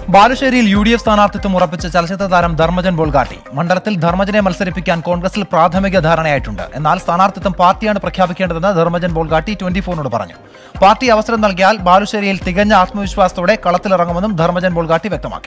ബാലുശ്ശേരിയിൽ U D F സ്ഥാനാർത്ഥിത്വം ഉറപ്പിച്ച ചലച്ചിത്ര താരം ധർമ്മജൻ ബോൾഗാട്ടി മണ്ഡലത്തിൽ ധർമ്മജനെ മത്സരിപ്പിക്കാൻ കോൺഗ്രസിൽ പ്രാഥമിക ധാരണയായിട്ടുണ്ട് എന്നാൽ സ്ഥാനാർത്ഥിത്വം പാർട്ടിയാണ് പ്രഖ്യാപിക്കേണ്ടതെന്ന് ധർമ്മജൻ ബോൾഗാട്ടി ട്വന്റി ഫോറിനോട് പറഞ്ഞു പാർട്ടി അവസരം നൽകിയാൽ ബാലുശ്ശേരിയിൽ തികഞ്ഞ ആത്മവിശ്വാസത്തോടെ കളത്തിലിറങ്ങുമെന്നും ധർമ്മജൻ ബോൾഗാട്ടി വ്യക്തമാക്കി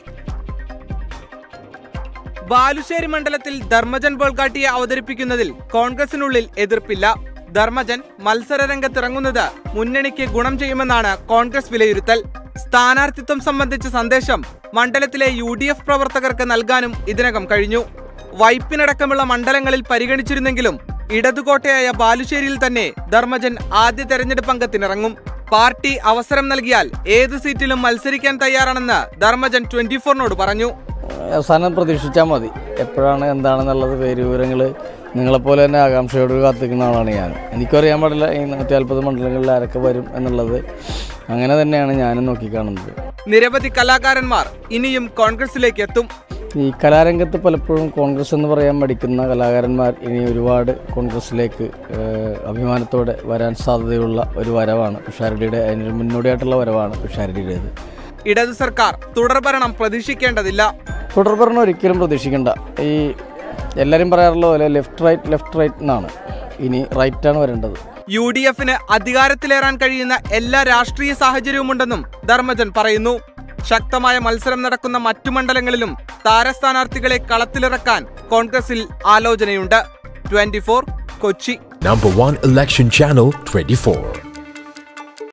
ബാലുശ്ശേരി മണ്ഡലത്തിൽ ധർമ്മജൻ ബോൾഗാട്ടിയെ അവതരിപ്പിക്കുന്നതിൽ കോൺഗ്രസിനുള്ളിൽ എതിർപ്പില്ല ധർമ്മജൻ മത്സരരംഗത്തിറങ്ങുന്നത് മുന്നണിക്ക് ഗുണം ചെയ്യുമെന്നാണ് കോൺഗ്രസ് വിലയിരുത്തൽ സ്ഥാനാർത്ഥിത്വം സംബന്ധിച്ച സന്ദേശം മണ്ഡലത്തിലെ യു ഡി എഫ് പ്രവർത്തകർക്ക് നൽകാനും ഇതിനകം കഴിഞ്ഞു വൈപ്പിനടക്കമുള്ള മണ്ഡലങ്ങളിൽ പരിഗണിച്ചിരുന്നെങ്കിലും ഇടതുകോട്ടയായ ബാലുശ്ശേരിയിൽ തന്നെ ധർമ്മജൻ ആദ്യ തെരഞ്ഞെടുപ്പ് അംഗത്തിനിറങ്ങും പാർട്ടി അവസരം നൽകിയാൽ ഏത് സീറ്റിലും മത്സരിക്കാൻ തയ്യാറാണെന്ന് ധർമ്മജൻ ട്വന്റി ഫോറിനോട് പറഞ്ഞു അവസാനം പ്രതീക്ഷിച്ചാൽ മതി എപ്പോഴാണ് എന്താണെന്നുള്ളത് പേര് വിവരങ്ങൾ നിങ്ങളെപ്പോലെ തന്നെ ആകാംക്ഷയോട് കാത്തിരിക്കുന്ന ആളാണ് ഞാൻ എനിക്കറിയാൻ പാടില്ല ഈ നൂറ്റി നാൽപ്പത് മണ്ഡലങ്ങളിൽ ആരൊക്കെ വരും എന്നുള്ളത് അങ്ങനെ തന്നെയാണ് ഞാനും നോക്കിക്കാണുന്നത് നിരവധി കലാകാരന്മാർ ഇനിയും കോൺഗ്രസിലേക്ക് എത്തും ഈ കലാരംഗത്ത് പലപ്പോഴും കോൺഗ്രസ് എന്ന് പറയാൻ മടിക്കുന്ന കലാകാരന്മാർ ഇനി ഒരുപാട് കോൺഗ്രസിലേക്ക് ഏഹ്, അഭിമാനത്തോടെ വരാൻ സാധ്യതയുള്ള ഒരു വരവാണ് പിഷാരടിയുടെ അതിനൊരു മുന്നോടിയായിട്ടുള്ള വരവാണ് പിഷാരടിയുടേത് ഇടതു സർക്കാർ തുടർഭരണം പ്രതീക്ഷിക്കേണ്ടതില്ല തുടർഭരണം ഒരിക്കലും പ്രതീക്ഷിക്കണ്ട ഈ എല്ലാവരും പറയാറുള്ള പോലെ ലെഫ്റ്റ് റൈറ്റ് ലെഫ്റ്റ് റൈറ്റ് എന്നാണ് ഇനി റൈറ്റാണ് വരേണ്ടത് യു ഡി എഫിന് അധികാരത്തിലേറാൻ കഴിയുന്ന എല്ലാ രാഷ്ട്രീയ സാഹചര്യവുമുണ്ടെന്നും ധർമ്മജൻ പറയുന്നു ശക്തമായ മത്സരം നടക്കുന്ന മറ്റു മണ്ഡലങ്ങളിലും താരസ്ഥാനാർത്ഥികളെ കളത്തിലിറക്കാൻ കോൺഗ്രസിൽ ആലോചനയുണ്ട് twenty Kochi Number one election channel 24.